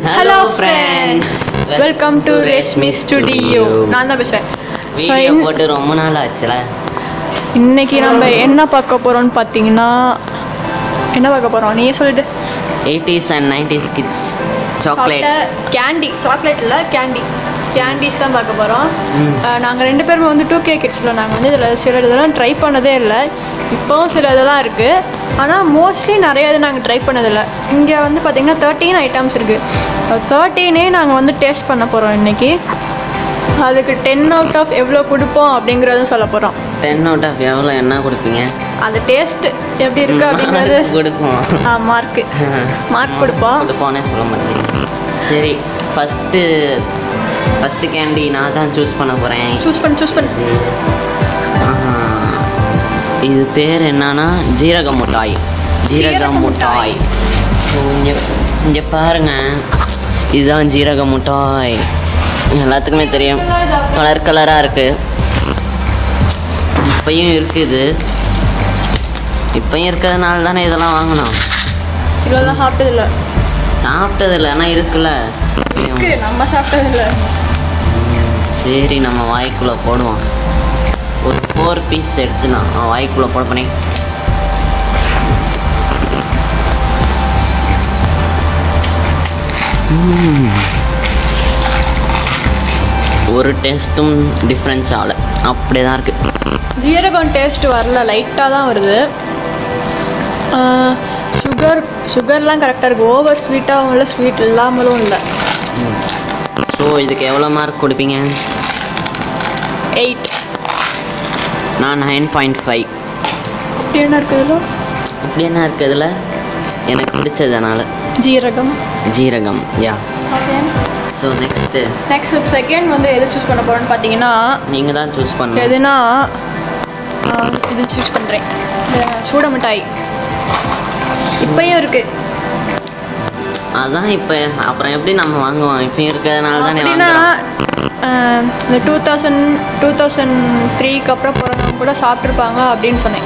Hello friends welcome to Reshmi studio நான் தான் பேசுவேன் So, வீடியோ இன்- போட்டு ரொம்ப நாள் ஆச்சுல இன்னைக்கு நம்ம என்ன பார்க்க போறோம்னு பார்த்தீங்கன்னா என்ன பார்க்க போறோம் நீயே சொல்லிட்டு eighties and nineties kids chocolate candy chocolate இல்லை கேண்டி கேண்டிஸ் தான் பார்க்க போகிறோம் ம். நாங்கள் ரெண்டு பேருமே வந்து டூ கே கிட்ஸில் நாங்கள் வந்து இதில் சில இதெல்லாம் ட்ரை பண்ணதே இல்லை இப்போவும் சில இதெல்லாம் இருக்குது ஆனால் மோஸ்ட்லி நிறைய இது நாங்கள் ட்ரை பண்ணதில்லை இங்கே வந்து பார்த்திங்கன்னா தேர்ட்டீன் ஐட்டம்ஸ் இருக்குது தேர்ட்டீனே நாங்கள் வந்து டேஸ்ட் பண்ண போகிறோம் இன்றைக்கி அதுக்கு டென் அவுட் ஆஃப் எவ்வளோ கொடுப்போம் அப்படிங்கிறதும் சொல்ல போகிறோம் டென் அவுட் ஆஃப் எவ்வளோ என்ன கொடுப்பீங்க அந்த டேஸ்ட் எப்படி இருக்குது அப்படிங்கிறது கொடுப்போம் மார்க்கு Mark கொடுப்போம். கொடுப்போன்னே சொல்ல மாட்டேங்க சரி ஃபஸ்ட்டு ஃபஸ்ட்டு கேண்டி நான் தான் சூஸ் பண்ண போகிறேன் சூஸ் பண்ணு சூஸ் பண்ணு இது பேர் என்னன்னா ஜீரக மிட்டாய் ஜீரக ஜீரக மிட்டாய் இங்கே இங்கே பாருங்க இதுதான் ஜீரக மிட்டாய் எல்லாத்துக்குமே தெரியும் கலர் கலராக இருக்கு இப்பயும் இருக்குது இப்பயும் இருக்கிறதுனால தானே இதெல்லாம் வாங்கணும் சிலதான் சாப்பிட்டதில்ல சாப்பிட்டது இல்லை ஆனால் இருக்குல்ல இருக்கு நம்ம சாப்பிட்டதில்ல சரி நம்ம வாய்க்குள்ளே போடுவோம் ஒரு ஃபோர் பீஸ் எடுத்து நான் அவன் வாய்க்குள்ளே போட போனேன் ஒரு டேஸ்ட்டும் டிஃப்ரென்ஸ் ஆகலை அப்படியே தான் இருக்குது ஜீரகம் டேஸ்ட் வரல லைட்டாக தான் வருது சுகர் சுகர்லாம் கரெக்டாக இருக்குது ஓவர் ஸ்வீட்டாகவும் இல்லை ஸ்வீட் இல்லாமலும் இல்லை ஸோ இதுக்கு எவ்வளோ மார்க் கொடுப்பீங்க எயிட் நான் நைன் பாயிண்ட் ஃபைவ் அப்படி என்ன இருக்குதுல இப்படி என்ன இருக்குது இதில் எனக்கு பிடிச்சதுனால ஜீரகம் ஜீரகம் yeah okay so next next second வந்து எது சூஸ் பண்ண போகிறோன்னு பார்த்தீங்கன்னா நீங்கள் தான் சூஸ் பண்ணணும் எதுனா ஆஹ், இது சூஸ் பண்ணுறேன் சூட மிட்டாய் இப்பயும் இருக்குது அதான் இப்போ அப்புறம் எப்படி நம்ம வாங்குவோம் இப்பயும் இருக்கிறதுனால தானே அப்படின்னா வாங்குறோம் ஆஹ், இந்த டூ தௌசண்ட் டூ தௌசண்ட் த்ரீக்கு அப்புறம் பிறந்தவங்க கூட சாப்பிட்ருப்பாங்க அப்படின்னு சொன்னேன்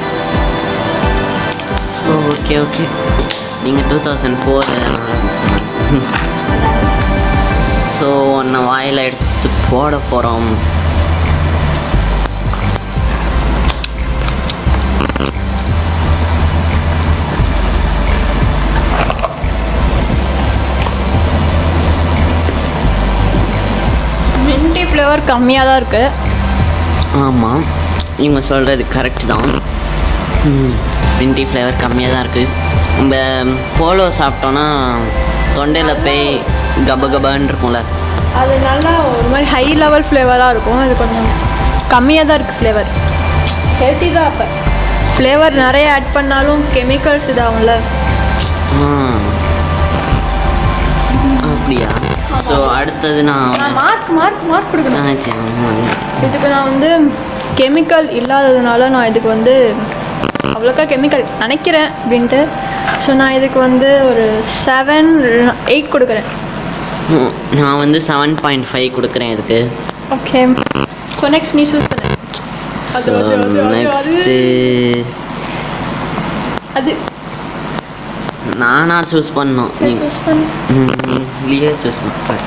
ஸோ ஓகே ஓகே நீங்கள் டூ தௌசண்ட் ஃபோர் சொன்னாங்க ஸோ ஒன்று வாயில் எடுத்து போட போகிறோம் மின்டி ஃப்ளேவர் கம்மியாக தான் இருக்குது ஆமாம் இவங்க சொல்கிறது கரெக்ட் தான் மின்டி ஃப்ளேவர் கம்மியாக தான் இருக்குது இந்த போலோ சாப்பிட்டோன்னா தொண்டையில் போய் கப கபான்னு இருக்கும்ல அது நல்லா ஒரு மாதிரி ஹை லெவல் ஃப்ளேவராக இருக்கும் இது கொஞ்சம் கம்மியாக தான் இருக்குது ஃப்ளேவர் ஹெல்த்தி தான் அப்போ ஃப்ளேவர் நிறைய ஆட் பண்ணாலும் கெமிக்கல்ஸ் இதாகும்ல ஆ அப்படியா ஸோ அடுத்தது நான் நான் மார்க் மார்க் மார்க் கொடுக்கணும் ஆ, சரி, ஆமா. இதுக்கு நான் வந்து கெமிக்கல் இல்லாததுனால நான் இதுக்கு வந்து அவ்வளோக்கா கெமிக்கல் நினைக்கிறேன் அப்படின்ட்டு ஸோ நான் இதுக்கு வந்து ஒரு செவன் எயிட் கொடுக்குறேன் ம், நான் வந்து செவன் பாயிண்ட் ஃபைவ் கொடுக்குறேன் இதுக்கு ஓகே ஸோ நெக்ஸ்ட் நீ சூஸ் பண்ணு அது, ஸோ அது, அது, அது, நெக்ஸ்ட்டு அது நானா சூஸ் பண்ணோம் சரி சூஸ் பண்ணு நீயே சூஸ் பண்ண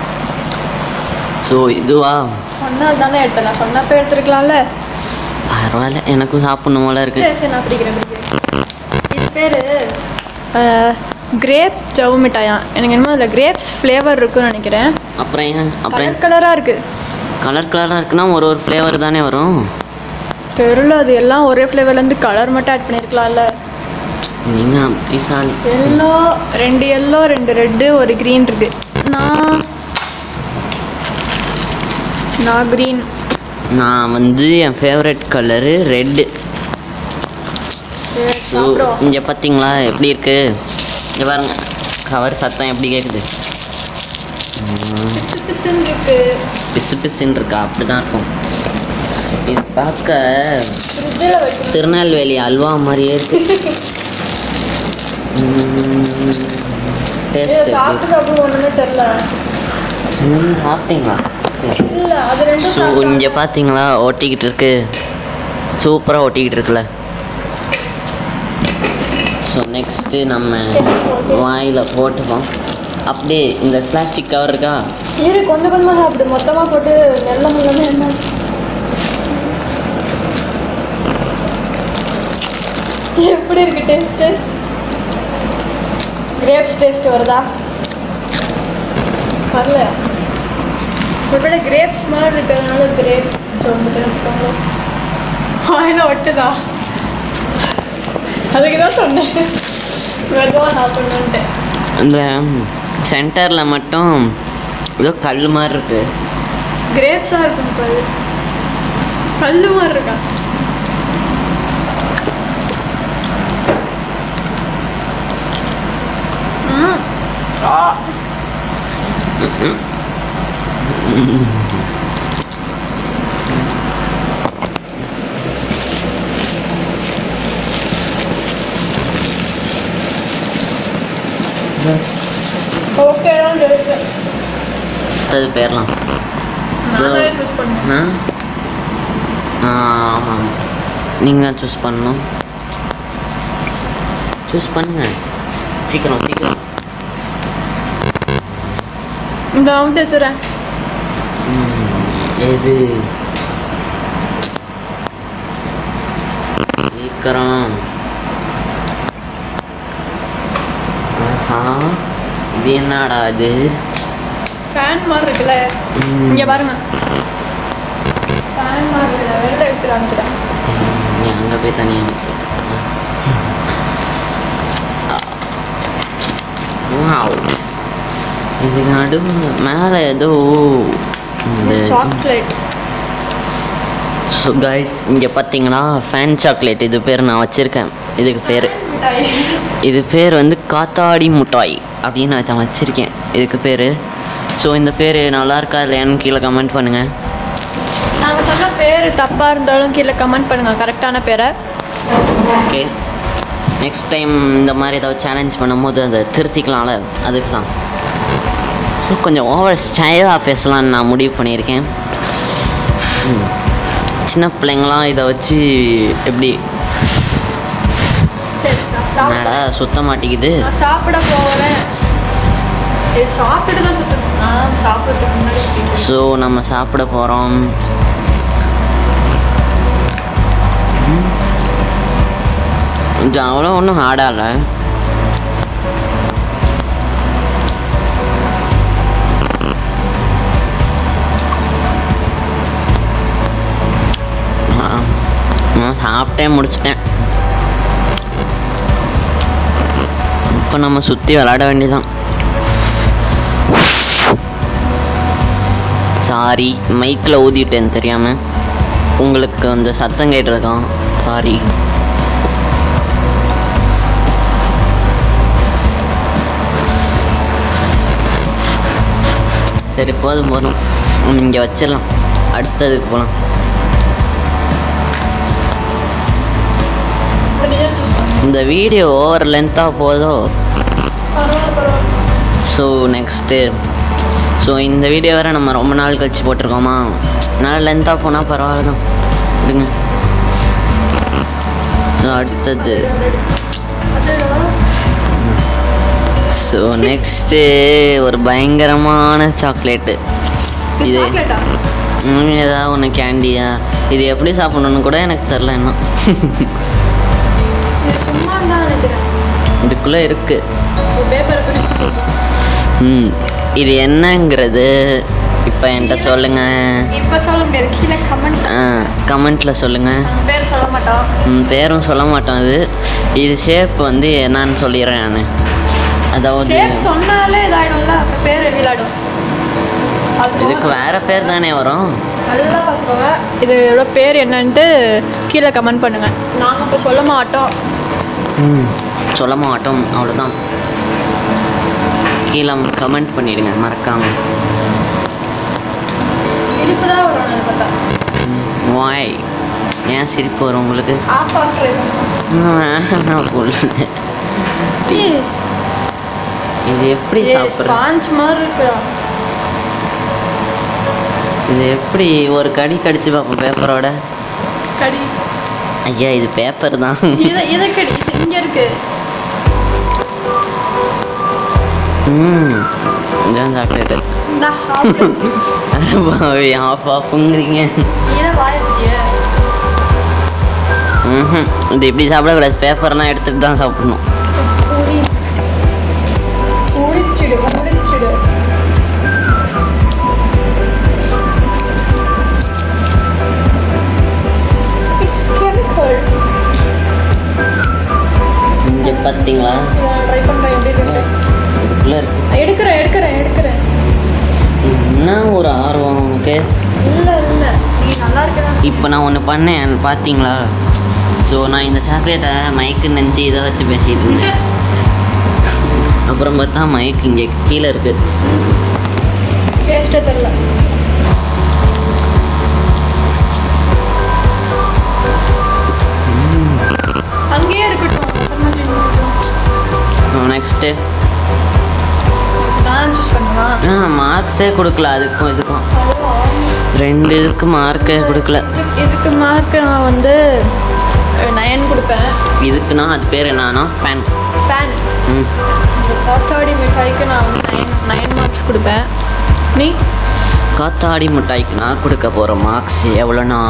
ஸோ இதுவா சொன்னால் தானே எடுத்தேன் நான் சொன்னப்போ எடுத்துருக்கலாம்ல பரவாயில்ல எனக்கும் சாப்பிடணும் போல இருக்கு சரி சரி நான் பிடிக்கிறேன் பிடிக்கிறேன் இது பேர் கிரேப் ஜவு மிட்டாயா எனக்கு என்னமோ அதில் கிரேப்ஸ் ஃப்ளேவர் இருக்குன்னு நினைக்கிறேன் அப்புறம் ஏன் அப்புறம் கலர் கலராக இருக்குது கலர் கலராக இருக்குன்னா ஒரு ஒரு ஃப்ளேவர் தானே வரும் தெருல அது எல்லாம் ஒரே ஃப்ளேவர்லேருந்து கலர் மட்டும் ஆட் பண்ணியிருக்கலாம்ல நீங்கள் புத்திசாலி எல்லோ ரெண்டு எல்லோ ரெண்டு ரெட்டு ஒரு க்ரீன் இருக்கு நான் நான் க்ரீன் நான் வந்து என் ஃபேவரட் கலரு ரெட்டு ஸோ சாப்பிடுவோம் இங்கே பார்த்தீங்களா எப்படி இருக்கு இங்கே பாருங்க கவர் சத்தம் எப்படி கேட்குது பிசு பிசுன்னு இருக்கு பிசு பிசுன்னு இருக்கா அப்படி தான் இருக்கும் இது பார்க்க ஃப்ரிட்ஜில் வைக்கணும் திருநெல்வேலி அல்வா மாதிரியே இருக்கு டேஸ்ட் சாப்பிட்டு சாப்பிட்டு ஒன்றுமே தெரில சாப்பிட்டீங்களா இல்லை அது ரெண்டும் ஸோ இங்கே பார்த்தீங்களா ஒட்டிக்கிட்டு இருக்கு சூப்பராக ஒட்டிக்கிட்டு இருக்குல்ல ஸோ நெக்ஸ்ட்டு நம்ம வாயில் போட்டுப்போம் அப்படியே இந்த பிளாஸ்டிக் கவர் இருக்கா இரு கொஞ்சம் கொஞ்சமாக சாப்பிடு மொத்தமாக போட்டு வெள்ள முடியாம என்ன எப்படி இருக்கு டேஸ்ட்டு கிரேப்ஸ் டேஸ்ட் வருதா வரல ஒருவேளை கிரேப்ஸ் மாதிரி இருக்கிறதுனால கிரேப் சொல்லிட்டு வச்சுக்கோங்க வாயில் ஒட்டுதா அதுக்கு தான் சொன்னேன் மெதுவாக சாப்பிடணுன்ட்டு இந்த சென்டரில் மட்டும் ஏதோ கல் மாதிரி இருக்கு கிரேப்ஸாக இருக்கும் பாரு கல் மாதிரி இருக்கா ம். ஆ. ஓகே தான் டேஸ்ட்டு அது பேரலாம் ஸோ நான் தான் சூஸ் பண்ணேன் ஆமாம் நீங்கள் தான் சூஸ் பண்ணணும் சூஸ் பண்ணுங்க சீக்கிரம் சீக்கிரம் இந்த அமுத்தி வச்சுறேன் ம், எது சீக்கிரம் ஆஹா இது என்னடா இது ஃபேன் மாதிரி இருக்குல்ல ம். இங்கே பாருங்க ஃபேன் மாதிரி இருக்குல்ல வெளில எடுத்து காமிக்கிறேன் நீ அங்கே போய் தனியாக நிற்க இது நடுவில் மேலே ஏதோ இந்த சாக்லேட் ஸோ கைஸ் இங்கே பார்த்தீங்கன்னா ஃபேன் சாக்லேட் இது பேர் நான் வச்சுருக்கேன் இதுக்கு பேர் இது பேர் வந்து காத்தாடி மிட்டாய் அப்படின்னு நான் வச்சுருக்கேன் இதுக்கு பேர் ஸோ இந்த பேர் நல்லா இருக்கா இல்லையான்னு கீழே கமெண்ட் பண்ணுங்கள் நாங்கள் சொன்ன பேர் தப்பாக இருந்தாலும் கீழே கமெண்ட் பண்ணுங்கள் கரெக்டான பேரை ஓகே நெக்ஸ்ட் டைம் இந்த மாதிரி ஏதாவது சேலஞ்ச் பண்ணும்போது அதை திருத்திக்கலாம்ல அதுக்கு தான் ஸோ கொஞ்சம் ஓவர் ஸ்டைலாக பேசலாம்னு நான் முடிவு பண்ணியிருக்கேன் ம். சின்ன பிள்ளைங்களாம் இதை வச்சு எப்படி சரி நான் சாப்பிட என்னடா சுத்த மாட்டேங்குது நான் சாப்பிட போகிறேன் இது சாப்பிட்டு தான் சுற்றணும் நான் சாப்பிட்றதுக்கு முன்னாடி சுத்திட்டு ஸோ நம்ம சாப்பிட போகிறோம் கொஞ்சம் அவ்வளோ ஒன்றும் ஹார்டாக இல்லை ஆ, நான் சாப்பிட்டே முடிச்சிட்டேன் இப்போ நம்ம சுற்றி விளாட வேண்டியதான் சாரி மைக்கில் ஊதிட்டேன் தெரியாமல் உங்களுக்கு கொஞ்சம் சத்தம் கேட்டிருக்கான் சாரி சரி போதும் போதும் இங்கே வச்சிடலாம் அடுத்ததுக்கு போகலாம் நீ தான் choose பண்ணு. இந்த வீடியோ ஓவர் லென்த்தாக போதோ பரவாயில்ல பரவாயில்ல ஸோ நெக்ஸ்ட்டு ஸோ இந்த வீடியோ வேறு நம்ம ரொம்ப நாள் கழிச்சு போட்டிருக்கோமா அதனால் லென்த்தாக போனால் பரவாயில்ல தான் விடுங்க ஸோ அடுத்தது ஸோ நெக்ஸ்ட்டு ஒரு பயங்கரமான சாக்லேட்டு இது சாக்லேட்டா ம், ஏதாவது ஒன்று கேண்டியா இது எப்படி சாப்பிடணும்னு கூட எனக்கு தெரில இன்னும் இது சும்மா தான் நினைக்கிறேன் இதுக்குள்ளே இருக்குது ஒரு பேப்பரை பிரிச்சுட்டு ம் இது என்னங்கிறது இப்போ என்கிட்ட சொல்லுங்கள் இப்போ சொல்ல முடியாது கீழே கமெண்ட் கமெண்ட்டில் சொல்லுங்கள் நம்ம பேர் சொல்ல மாட்டோம் ம், பேரும் சொல்ல மாட்டோம் இது இது ஷேப் வந்து என்னன்னு சொல்லிடுறேன் நான் அதாவது சேஃப் சொன்னாலே இதாயிடும்ல அப்புறம் பேர் விளையாடும் அது இதுக்கு வேற பேர் தானே வரும் நல்லா பார்த்துக்கோங்க இதோட பேர் என்னன்ட்டு கீழே கமெண்ட் பண்ணுங்கள் நாங்கள் இப்போ சொல்ல மாட்டோம் ம் சொல்ல மாட்டோம் அவ்வளோதான் கீழே கமெண்ட் பண்ணிடுங்க மறக்காம சிரிப்பு தான் வரும் அதை பார்த்தா வாய் ஏன் சிரிப்பு வரும் உங்களுக்கு ஆஃப் ஆஃப் ட்ரை பண்ணுவோம் புல். இது எப்படி சாப்பிட்றது ஸ்பாஞ்ச் மாதிரி இருக்குடா இது எப்படி ஒரு கடி கடிச்சு பார்ப்போம் பேப்பரோட கடி ஐயா இது பேப்பர் தான் இதை இதை கடி இது இங்கே இருக்கு ம் இதான் சாக்லேட்டு இந்தா, சாப்பிடு. ஆஃப் ஆஃப்ங்கிறீங்க நீதான் வாய வச்சிட்டியே. ம் இது இப்படி சாப்பிடக்கூடாது பேப்பர்லாம் எடுத்துட்டு தான் சாப்பிடணும் புடி. புடிச்சிடு, புடிச்சிடு. It's chemical. இங்கே பார்த்தீங்களா நான் try பண்றேன், எப்படி இருக்குன்னு. இதுக்குள்ளே இருக்கு எடுக்கிறேன் எடுக்கிறேன் எடுக்கிறேன் என்ன ஒரு ஆர்வம் உனக்கு இல்ல இல்ல நீ நல்லா இருக்கா இப்போ நான் ஒன்று பண்ணேன் பார்த்தீங்களா ஸோ நான் இந்த சாக்லேட்டை மைக்கு நினச்சி இதை வச்சு பேசிட்டு இருந்தேன் அப்புறம் பார்த்தா மைக் இங்கே கீழே இருக்கு டேஸ்டே தெரியல அங்கேயே இருக்கட்டும் அப்புறமா தின்னுக்கலாம். நெக்ஸ்ட்டு நான் சூஸ் பண்ணுவா ஆ மார்க்ஸே கொடுக்கல அதுக்கும் இதுக்கும் ரெண்டு இதுக்கு மார்க்கே கொடுக்கல இதுக்கு மார்க் நான் வந்து நயன் கொடுப்பேன் இதுக்குன்னா அது பேர் என்னன்னா ஃபேன் ஃபேன் ம் இந்த காத்தாடி மிட்டாய்க்கு நான் வந்து நயன் நயன் மார்க்ஸ் கொடுப்பேன் நீ காத்தாடி மிட்டாய்க்கு நான் கொடுக்க போகிற மார்க்ஸ் எவ்வளோனா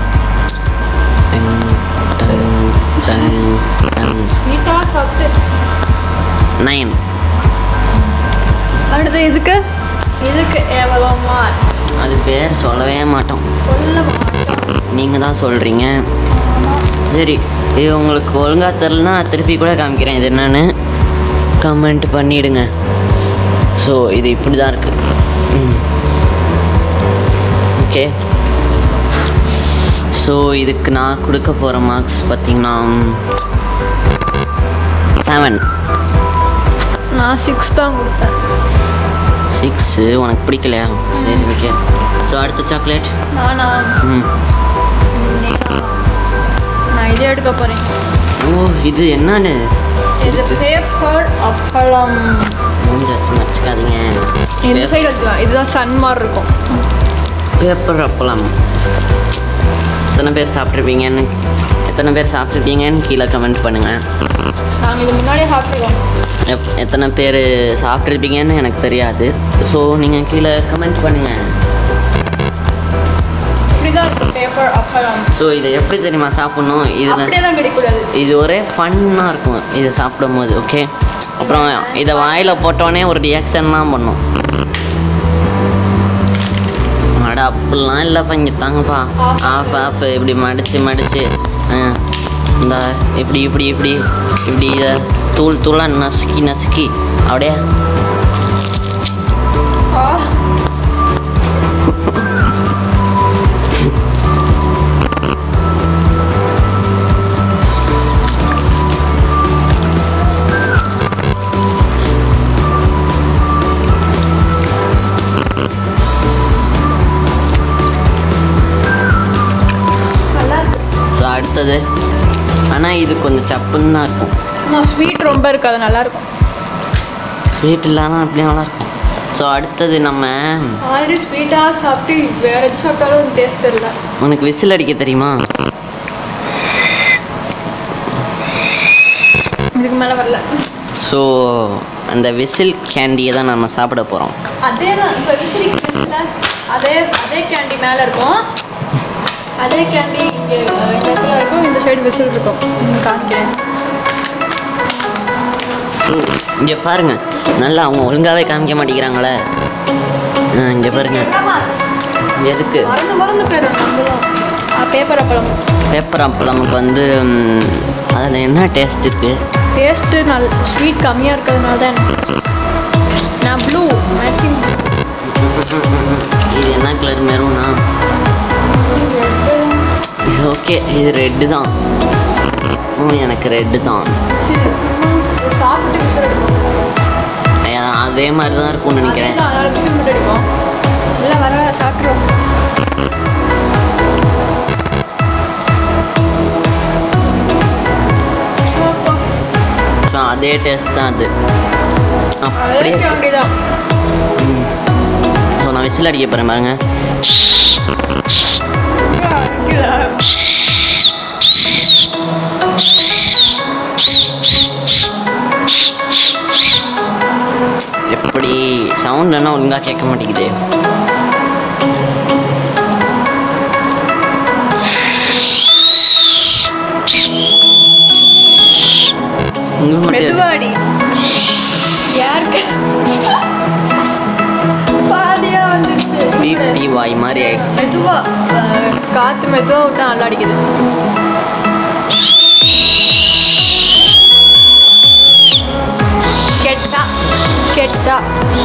நீட்டா சாப்பிட்டு நைன் அடுத்து இதுக்கு இதுக்கு எவ்வளோ மார்க்ஸ் அது பேர் சொல்லவே மாட்டோம் சொல்ல மாட்டேன் நீங்கள் தான் சொல்கிறீங்க சரி இது உங்களுக்கு ஒழுங்காக தெரிலனா நான் திருப்பி கூட காமிக்கிறேன் இது என்னன்னு கமெண்ட் பண்ணிவிடுங்க ஸோ இது இப்படி தான் இருக்குது ஓகே ஸோ இதுக்கு நான் கொடுக்க போகிற மார்க்ஸ் பார்த்தீங்கன்னா செவன் நான் சிக்ஸ் தான் கொடுப்பேன் சிக்ஸு உனக்கு பிடிக்கலையா சரி ஓகே ஸோ அடுத்த சாக்லேட் நானா ம் நேரா. நான் இதே எடுக்க போகிறேன் ஓ இது என்னன்னு இது பேப்பர் அப்பளம் மூஞ்சி வச்சு மறைச்சிக்காதீங்க இந்த சைடு எடுக்கலாம் இதுதான் சன் மாதிரி இருக்கும் பேப்பர் அப்பளம் எத்தனை பேர் சாப்பிட்ருப்பீங்கன்னு எத்தனை பேர் சாப்பிட்ருப்பீங்கன்னு கீழே கமெண்ட் பண்ணுங்கள் நாங்கள் இது முன்னாடியே சாப்பிட்டுருக்கோம் எப் எத்தனை பேர் சாப்பிட்ருப்பீங்கன்னு எனக்கு தெரியாது ஸோ நீங்கள் கீழே கமெண்ட் பண்ணுங்கள் இப்படிதான் இருக்கும் பேப்பர் அப்பளம் ஸோ இதை எப்படி தெரியுமா சாப்பிட்ணும் இதில் அப்படியே தான் கிடைக்கூடாது இது ஒரே ஃபன்னாக இருக்கும் இதை சாப்பிடும் போது ஓகே அப்புறம் இதை வாயில் போட்டோடனே ஒரு ரியாக்ஷன்லாம் பண்ணும் அட அப்படிலாம் இல்லைப்பா இங்கே தாங்கப்பா ஆஃப் ஆஃப் இப்படி மடித்து மடித்து இந்த இப்படி இப்படி இப்படி இப்படி இதை தூள் தூளாக நசுக்கி நசுக்கி அப்படியே ஆ நல்லா இருக்கு ஸோ அடுத்தது ஆனால் இது கொஞ்சம் சப்புன்னு தான் இருக்கும் ஆமாம் ஸ்வீட் ரொம்ப இருக்காது நல்லா இருக்கும் ஸ்வீட் இல்லாமல் அப்படியே நல்லா இருக்கும் ஸோ அடுத்தது நம்ம ஆல்ரெடி ஸ்வீட்டாக சாப்பிட்டு வேற எது சாப்பிட்டாலும் டேஸ்ட் தெரியல உனக்கு விசில் அடிக்க தெரியுமா இதுக்கு மேலே வரல ஸோ அந்த விசில் கேண்டியை தான் நம்ம சாப்பிட போகிறோம் அதே தான் இப்போ விசிறிக்கு அதே அதே கேண்டி மேலே இருக்கும் அதே கேண்டி இங்கே இடத்துல இருக்கும் இந்த சைடு விசில் இருக்கும் இங்க காமிக்கிறேன் இங்கே பாருங்க நல்லா அவங்க ஒழுங்காகவே காமிக்க மாட்டேங்கிறாங்களே இங்கே பாருங்க எதுக்கு மறந்து மறந்து போயிடும் நம்மளும் பேப்பர் அப்பளம் பேப்பர் அப்பளமுக்கு வந்து ம், அதில் என்ன டேஸ்ட் இருக்குது டேஸ்ட்டு நல் ஸ்வீட் கம்மியாக இருக்கிறதுனால தான் எனக்கு நான் ப்ளூ மேட்சிங் இது என்ன கலர் மெரூனா இது ஓகே இது ரெட்டு தான் ம், எனக்கு ரெட்டு தான் சாப்பிட்டு விசில் அடிப்போம் ஏன்னா, அதே மாதிரி தான் இருக்கும்னு நினைக்கிறேன் அதே தான், அதனால விசில் மட்டும் அடிப்போம் இல்லை வர வர சாப்பிட்ருவோம் ஸோ அதே டேஸ்ட் தான் அது அதே அப்படியே கேண்டி தான் ஸோ நான் விசில் அடிக்க போகிறேன் பாருங்க இப்படி சவுண்ட் என்ன ஒழுங்காக கேட்க மாட்டேங்குது உங்களுக்கு மட்டும் மெதுவாடி யாருக்கு பாதியா வந்துருச்சு பிபி வாய் மாதிரி ஆயிடுச்சு மெதுவா அஹ், காத்து மெதுவா விட்டா நல்லா அடிக்குது கெட்டா கெட்டா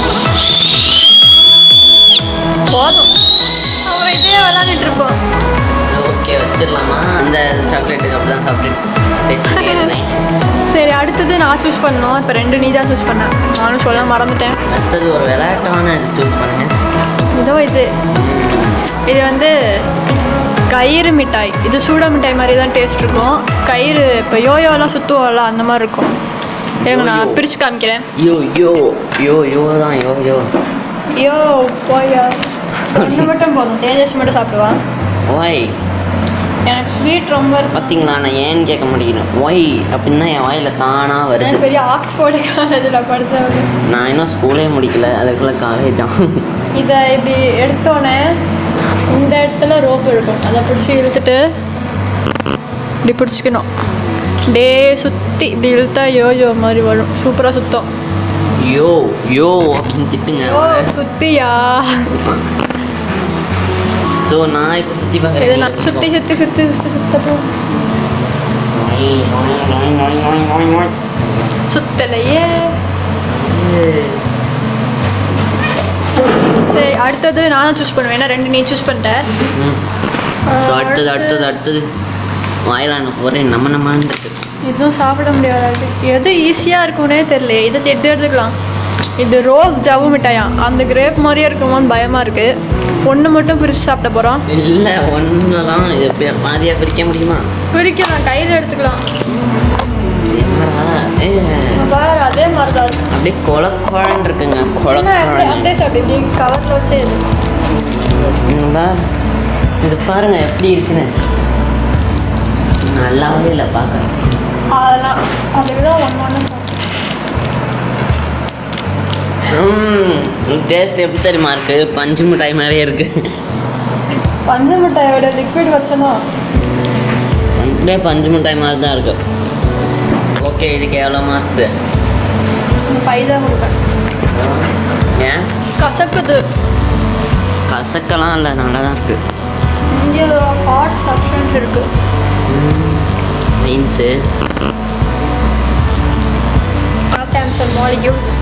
போதும் அவன் இதே விளாண்டுட்டு இருப்போம் ஓகே வச்சிடலாமா அந்த சாக்லேட்டுக்கு அப்படி தான் சாப்பிட்டு பேசிட்டே இருந்தேன் சரி அடுத்தது நான் சூஸ் பண்ணோம் இப்போ ரெண்டு நீ தான் சூஸ் பண்ண நானும் சொல்ல மறந்துட்டேன் அடுத்தது ஒரு விளையாட்டான இது சூஸ் பண்ணுங்க இதோ இது இது வந்து கயிறு மிட்டாய் இது சூட மிட்டாய் மாதிரி தான் டேஸ்ட் இருக்கும் கயிறு இப்போ யோயோலாம் சுற்றுவோம்ல அந்த மாதிரி இருக்கும் இருங்க நான் யோயோ. பிரித்து காமிக்கிறேன் யோ யோ யோ யோ தான் யோ யோ யோ போயா ஒன்று மட்டும் போதும் தேஜஸ் மட்டும் சாப்பிடுவான் ஒய் எனக்கு ஸ்வீட் ரொம்ப இருக்கும் பார்த்தீங்களா நான் ஏன்னு கேட்க மாட்டேங்கிறேன் ஒய் அப்படின்னு தான் என் வாயில் தானாக நான் வருது பெரிய ஆக்ஸ்போர்டு காலேஜில் படித்தவங்க நான் இன்னும் ஸ்கூலே முடிக்கல அதுக்குள்ளே காலேஜ் தான் இதை இப்படி எடுத்தோடனே இந்த இடத்துல ரோப் இருக்கும் அதை பிடிச்சி இழுத்துட்டு இப்படி பிடிச்சிக்கணும் டே சுற்றி இப்படி இழுத்தா யோயோ மாதிரி வரும் சூப்பராக சுத்தம் யோ யோ அப்படின்னு திட்டுங்க ஓ சுத்தியா ஸோ நான் இப்போ சுற்றி இது பார்க்குறேன் நான் சுற்றி சுற்றி சுற்றி சுற்றி சுத்தப்போ சுத்தலையே சரி அடுத்தது நானும் சூஸ் பண்ணுவேன் ஏன்னா ரெண்டு நீ சூஸ் பண்ணிட்ட ஸோ அடுத்தது அடுத்தது அடுத்தது வாயில எனக்கு ஒரே நம்ம நம்மன்னு இருக்கு இதுவும் சாப்பிட முடியாது எது ஈஸியாக இருக்கும்னே தெரியல இதை எடுத்து எடுத்துக்கலாம் இது ரோஸ் ஜவ்வு மிட்டாயா அந்த கிரேப் மாதிரியே இருக்குமோன்னு பயமாக இருக்குது ஒன்று மட்டும் பிரித்து சாப்பிட போகிறோம் இல்லை ஒன்றுலாம் இது பி- பாதியா பிரிக்க முடியுமா பிரிக்கலாம் கையில் எடுத்துக்கலாம் என்னடா ஏ, பாரு அதே மாதிரி தான் இருக்கு. அப்படியே கொல குழன்னு இருக்குங்க கொல என்ன அப்படியே குழன்னு அப்படியே சாப்பிடு இப்படி கவரில் வச்சே இது என்னடா இது பாருங்க எப்படி இருக்குன்னு நல்லாவே இல்லை பார்க்க அதெல்லாம் அதுக்கு தான் ஒன்று ஒன்று சாப்பிடு டேஸ்ட் எப்படி தெரியுமா இருக்கு பஞ்சு மிட்டாய் மாதிரியே இருக்கு பஞ்சு மிட்டாயோட லிக்விட் வருஷனா அப்படியே பஞ்சு மிட்டாய் மாதிரி தான் இருக்கு ஓகே இதுக்கு எவ்வளோ மார்க்ஸு ஃபைவ் தான் கொடுப்பேன் ஏன் கசக்குது கசக்கலாம் இல்லை நல்லா தான் இருக்கு இங்கே ஹாட் சப்ஸ்டன்ஸ் இருக்கு சயின்ஸு ஹாட் ஆன்சர் மாலிக்யூல்ஸ்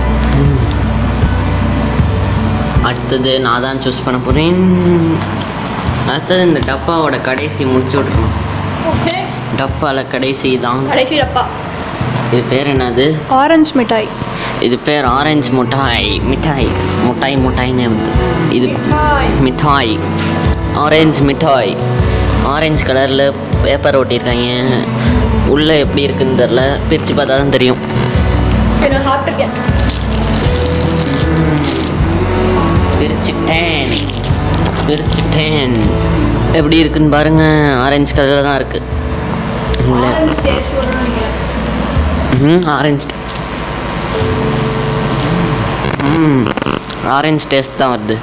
அடுத்தது நான் தான் சூஸ் பண்ண போகிறேன் அடுத்தது இந்த டப்பாவோட கடைசி முடிச்சு விட்ருக்கணும் ஓகே டப்பாவில் கடைசி தான் கடைசி டப்பா இது பேர் என்னது ஆரஞ்சு மிட்டாய் இது பேர் ஆரஞ்சு மிட்டாய் மிட்டாய் முட்டாய் முட்டாய்னு வந்து இது மிட்டாய். மிட்டாய் ஆரஞ்சு மிட்டாய் ஆரஞ்சு கலரில் பேப்பர் ஒட்டியிருக்காங்க உள்ளே எப்படி இருக்குன்னு தெரில பிரித்து பார்த்தா தான் தெரியும் சரி நான் சாப்பிட்ருக்கேன் பிரிச்சுட்டேன் பிரிச்சுட்டேன் எப்படி இருக்குன்னு பாருங்க ஆரஞ்சு கலரில் தான் இருக்கு இல்லை ஆரஞ்சு டேஸ்ட் வரும்னு நினைக்கிறேன் ம் ஆரஞ்சு ம் ஆரஞ்சு டேஸ்ட் தான் வருது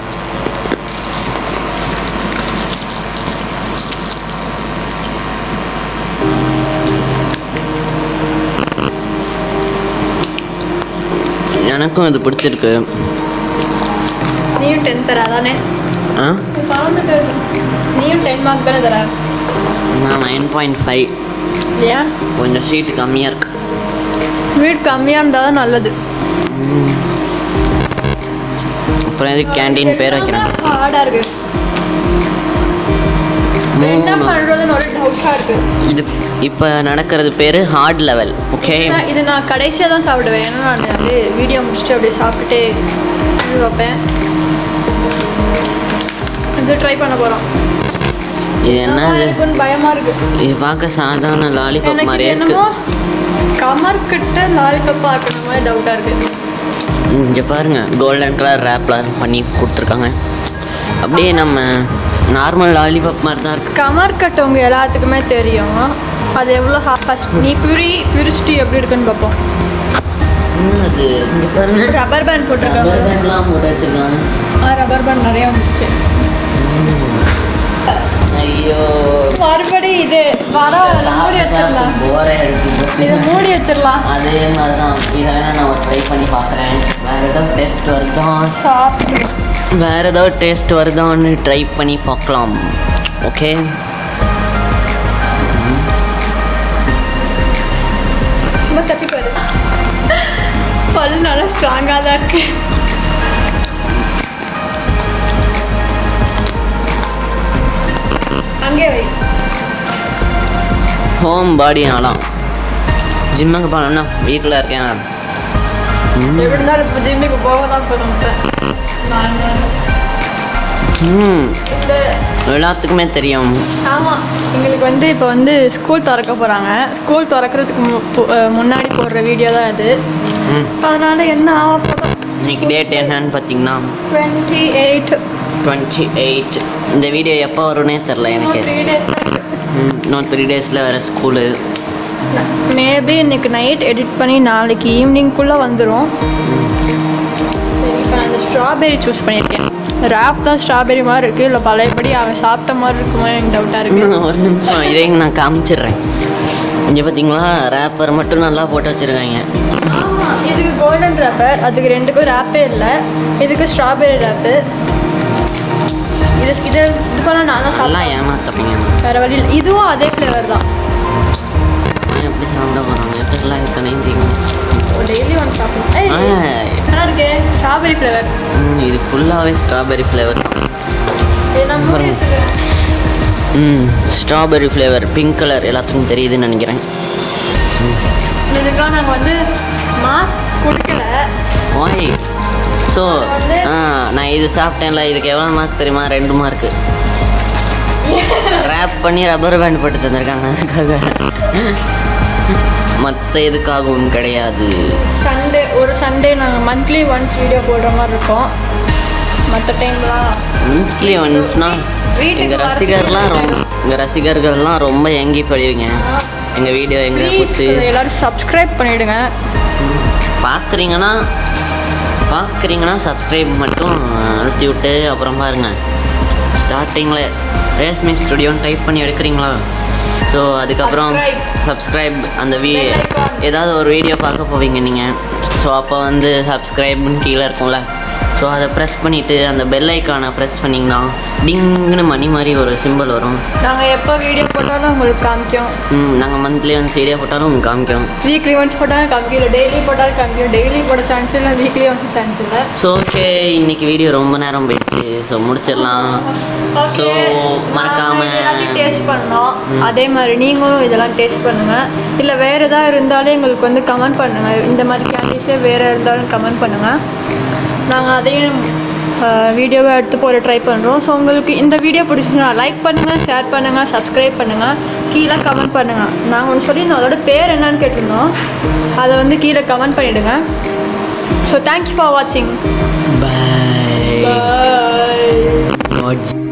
எனக்கும் இது பிடிச்சிருக்கு நீயும் டென் தர அதானே ஆ நீயும் டென் மார்க் தானே தர நான் நைன் பாயிண்ட் ஃபைவ் இல்லையா கொஞ்சம் ஷீட் கம்மியாக இருக்கு ஸ்வீட் கம்மியாக இருந்தால் தான் நல்லது ம். அப்புறம் எதுக்கு கேண்டீன் பேர் வைக்கிறேன் ஹார்டாக இருக்கு இப்ப என்ன மூணு. பண்ணுறதுன்னு ஒரு டவுட்டாக இருக்கு இது இப்போ நடக்கிறது பேர் ஹார்ட் லெவல் ஓகே நான் இது நான் கடைசியாக தான் சாப்பிடுவேன் ஏன்னா நான் அப்படியே வீடியோ முடிச்சுட்டு அப்படியே சாப்பிட்டுட்டே இது வைப்பேன் இது ட்ரை பண்ண போகிறோம் இது என்னது இருக்குன்னு பயமாக இருக்கு இது பார்க்க சாதாரண லாலிபாப் எனக்கு இது மாதிரியே இருக்கு என்னமோ கமர் கிட்ட லாலிபப் பார்க்குற மாதிரி டவுட்டாக இருக்கு இங்கே பாருங்க கோல்டன் கலர் ரேப்லாம் பண்ணி கொடுத்துருக்காங்க அப்படியே நம்ம நார்மல் லாலிபாப் மாதிரி தான் இருக்கு கமர் கட் உங்க எல்லாத்துக்குமே தெரியும் அது எவ்வளோ ஃபஸ்ட் நீ பியூரி பியூரிஸ்டி எப்படி இருக்குன்னு பார்ப்போம் என்ன அது இங்க பாருங்க ரப்பர் பேண்ட் ரப்பர் போட்டிருக்காங்க பேண்ட்லாம் போட்டு வச்சிருக்காங்க ரப்பர் பேண்ட் நிறைய வந்துச்சு ஐயோ மறுபடி இது வர மூடி வச்சிடலாம் போரே அடிச்சு இதை போச்சு மூடி வச்சிடலாம் அதே மாதிரி தான் இதை வேணா நான் ட்ரை பண்ணி பார்க்குறேன் வேற ஏதாவது டேஸ்ட் வருதா சாப்பிட்டு வேற ஏதாவது டேஸ்ட் வருதான்னு ட்ரை பண்ணி பார்க்கலாம் ஓகே ரொம்ப தப்பி போகுது பல் நல்லா ஸ்ட்ராங்காக தான் இருக்கு அங்கே வை ஹோம் பாடி ஆலாம் ஜிம்முக்கு போனோம்னா வீட்டில் இருக்கேன் ம். எப்படி இருந்தாலும் இப்போ ஜிம்முக்கு போக தான் போதும் ம் இந்த எல்லாத்துக்குமே தெரியும் ஆமாம் எங்களுக்கு வந்து இப்போ வந்து ஸ்கூல் திறக்க போகிறாங்க ஸ்கூல் திறக்கிறதுக்கு மு- பு- அஹ் முன்னாடி போடுற வீடியோ தான் இது ம் அதனால என்ன ஆக போதும் இன்னைக்கு டேட் என்னன்னு பார்த்தீங்கன்னா டுவெண்ட்டி எயிட் டுவெண்ட்டி எயிட் இந்த வீடியோ எப்போ வரும்னே தெரில எனக்கு த்ரீ டேஸ் ம் இன்னும் த்ரீ டேஸில் வேறு ஸ்கூலு மேபி இன்னைக்கு நைட் எடிட் பண்ணி நாளைக்கு ஈவினிங்குள்ளே வந்துடும் சரி இப்போ நான் இந்த ஸ்ட்ராபெரி சூஸ் பண்ணியிருக்கேன் ரேப் தான் ஸ்ட்ராபெரி மாதிரி இருக்குது இல்லை பழையபடி அவன் சாப்பிட்ட மாதிரி இருக்குமோ எனக்கு டவுட்டாக இருக்குது ஒரு நிமிஷம் இதையும் நான் காமிச்சிடுறேன் இங்கே பார்த்தீங்களா ரேப்பர் மட்டும் நல்லா போட்டு வச்சுருக்காங்க ஆமாம் இதுக்கு கோல்டன் ரேப்பர் அதுக்கு ரெண்டுக்கும் ரேப்பே இல்லை இதுக்கு ஸ்ட்ராபெரி ரேப்பு இது இது இது பண்ண நான் தான் நல்லா சாப்பிட்டேன் ஏமாத்துறீங்க வேறு வழி இல்லை இதுவும் அதே ஃப்ளேவர் தான் நான் எப்படி சாப்பிட போகிறாங்க இதெல்லாம் இத்தனையும் தெரியும் டெய்லி ஒன்று சாப்பிடணும் ஏய், ஆ, நல்லா இருக்கே ஸ்ட்ராபெரி ஃப்ளேவர் ம், இது ஃபுல்லாகவே ஸ்ட்ராபெரி ஃப்ளேவர் நான் மூடி வச்சுருக்கேன் ம் ஸ்ட்ராபெரி ஃப்ளேவர் பிங்க் கலர் எல்லாத்துக்கும் தெரியுதுன்னு நினைக்கிறேன் இதுக்கெல்லாம் நாங்கள் வந்து மார்க் கொடுக்கல ஓய் ஸோ வந்து- ஆ நான் இது சாப்பிட்டேன்ல இதுக்கு எவ்வளோ மார்க் தெரியுமா ரெண்டு மார்க்கு ரேப் பண்ணி ரப்பர் பேண்ட் போட்டு தந்திருக்காங்க அதுக்காக மற்ற எதுக்காகவும் கிடையாது சண்டே ஒரு சண்டே நாங்கள் மந்த்லி ஒன்ஸ் வீடியோ போடுற மாதிரி இருக்கோம் மற்ற டைம்லாம் மந்த்லி ஒன்ஸ்னா வீட்டுக்கு எங்கள் ரசிகர்லாம் ரொம்ப எங்கள் ரசிகர்கள்லாம் ரொம்ப ஏங்கி படிவீங்க எங்கள் வீடியோ எங்களை ப்ளீஸ் பிடிச்சி எல்லாரும் சப்ஸ்கிரைப் பண்ணிவிடுங்க பார்க்குறீங்கன்னா பார்க்குறீங்கன்னா சப்ஸ்கிரைப் மட்டும் அழுத்தி விட்டு அப்புறம் பாருங்க ஸ்டார்டிங்கில் ரேஸ்மி ஸ்டுடியோன்னு டைப் பண்ணி எடுக்கிறீங்களா ஸோ அதுக்கப்புறம் Subscribe. சப்ஸ்கிரைப் அந்த வீ Bell icon. ஏதாவது ஒரு வீடியோ பார்க்க போவீங்க நீங்கள் ஸோ அப்போ வந்து சப்ஸ்கிரைப்னு கீழே இருக்கும்ல ஸோ அதை ப்ரெஸ் பண்ணிவிட்டு அந்த பெல் ஐக்கானை ப்ரெஸ் பண்ணிங்கன்னா டிங்னு மணி மாதிரி ஒரு சிம்பிள் வரும் நாங்கள் எப்போ வீடியோ போட்டாலும் உங்களுக்கு காமிக்கும் ம் நாங்கள் மந்த்லி ஒன்ஸ் வீடியோ போட்டாலும் உங்களுக்கு காமிக்கும் வீக்லி ஒன்ஸ் போட்டாலும் காமிக்கும் இல்லை டெய்லி போட்டாலும் காமிக்கும் டெய்லி போட சான்ஸ் இல்லை வீக்லி ஒன்ஸ் சான்ஸ் இல்லை ஸோ ஓகே இன்னைக்கு வீடியோ ரொம்ப நேரம் போயிடுச்சு ஸோ முடிச்சிடலாம் ஸோ மறக்காம டேஸ்ட் பண்ணோம் அதே மாதிரி நீங்களும் இதெல்லாம் டேஸ்ட் பண்ணுங்க இல்லை வேற ஏதாவது இருந்தாலும் எங்களுக்கு வந்து கமெண்ட் பண்ணுங்க இந்த மாதிரி கேண்டிஸே வேற இருந்தாலும் கமெண்ட் பண்ணுங்க நாங்கள் அதையும் வீடியோவை எடுத்து போட ட்ரை பண்ணுறோம் ஸோ உங்களுக்கு இந்த வீடியோ பிடிச்சிச்சுன்னா லைக் பண்ணுங்கள் ஷேர் பண்ணுங்கள் சப்ஸ்கிரைப் பண்ணுங்கள் கீழே கமெண்ட் பண்ணுங்கள் நாங்கள் ஒன்று சொல்லியிருந்தோம் அதோட பேர் என்னன்னு கேட்டிருந்தோம் அதை வந்து கீழே கமெண்ட் பண்ணிவிடுங்க ஸோ தேங்க்யூ ஃபார் வாட்சிங் பாய் பாய் காட்ஸ்